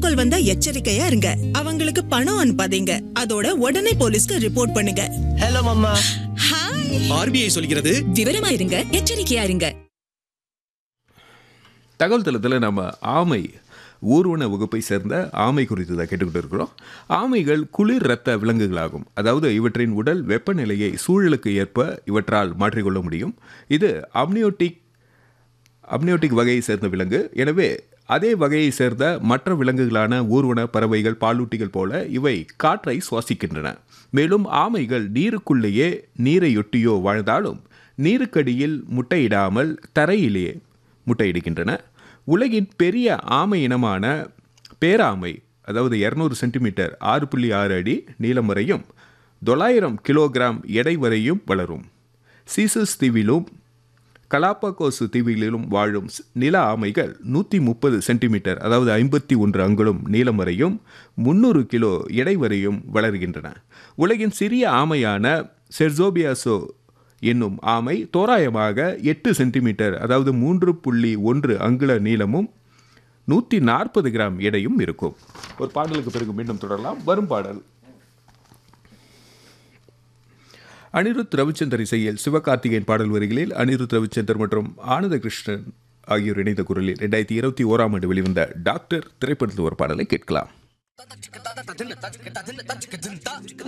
கால் வந்தா எச்சரிக்கையா இருங்க அவங்களுக்கு பணம் அனுப்பாதீங்க அதோட உடனே போலீஸ்க்கு ரிப்போர்ட் பண்ணுங்க ஹலோ மம்மா ஹாய் ஆர்பிஐ சொல்கிறது விவரமா இருங்க எச்சரிக்கையா இருங்க தகவல் தளத்தில் நம்ம ஆமை ஊர்வன வகுப்பை சேர்ந்த ஆமை குறித்து தான் கேட்டுக்கிட்டு இருக்கிறோம் ஆமைகள் குளிர் இரத்த விலங்குகளாகும் அதாவது இவற்றின் உடல் வெப்பநிலையை சூழலுக்கு ஏற்ப இவற்றால் மாற்றிக்கொள்ள முடியும் இது அம்னியோட்டிக் அம்னியோட்டிக் வகையை சேர்ந்த விலங்கு எனவே அதே வகையை சேர்ந்த மற்ற விலங்குகளான ஊர்வன பறவைகள் பாலூட்டிகள் போல இவை காற்றை சுவாசிக்கின்றன மேலும் ஆமைகள் நீருக்குள்ளேயே நீரையொட்டியோ வாழ்ந்தாலும் நீருக்கடியில் முட்டையிடாமல் தரையிலேயே முட்டையிடுகின்றன உலகின் பெரிய ஆமை இனமான பேராமை அதாவது இரநூறு சென்டிமீட்டர் ஆறு புள்ளி ஆறு அடி நீளம் வரையும் தொள்ளாயிரம் கிலோகிராம் எடை வரையும் வளரும் சீசஸ் தீவிலும் கலாப்பாகோசு தீவுகளிலும் வாழும் ஸ்- நில ஆமைகள் நூற்றி முப்பது சென்டிமீட்டர் அதாவது ஐம்பத்தி ஒன்று அங்குலம் நீளம் வரையும் முந்நூறு கிலோ எடை வரையும் வளர்கின்றன உலகின் சிறிய ஆமையான செர்சோபியாசோ என்னும் ஆமை தோராயமாக எட்டு சென்டிமீட்டர் அதாவது மூன்று புள்ளி ஒன்று அங்குல நீளமும் நூற்றி நாற்பது கிராம் எடையும் இருக்கும் ஒரு பாடலுக்கு பிறகு மீண்டும் தொடரலாம் வரும் பாடல் அனிருத் ரவிச்சந்தர் இசையில் சிவகார்த்திகேயன் பாடல் வரிகளில் அனிருத் ரவிச்சந்தர் மற்றும் ஆனந்த கிருஷ்ணன் ஆகியோர் இணைந்த குரலில் ரெண்டாயிரத்தி இருபத்தி ஓராம் ஆண்டு வெளிவந்த டாக்டர் திரைப்படத்தில் ஒரு பாடலை கேட்கலாம்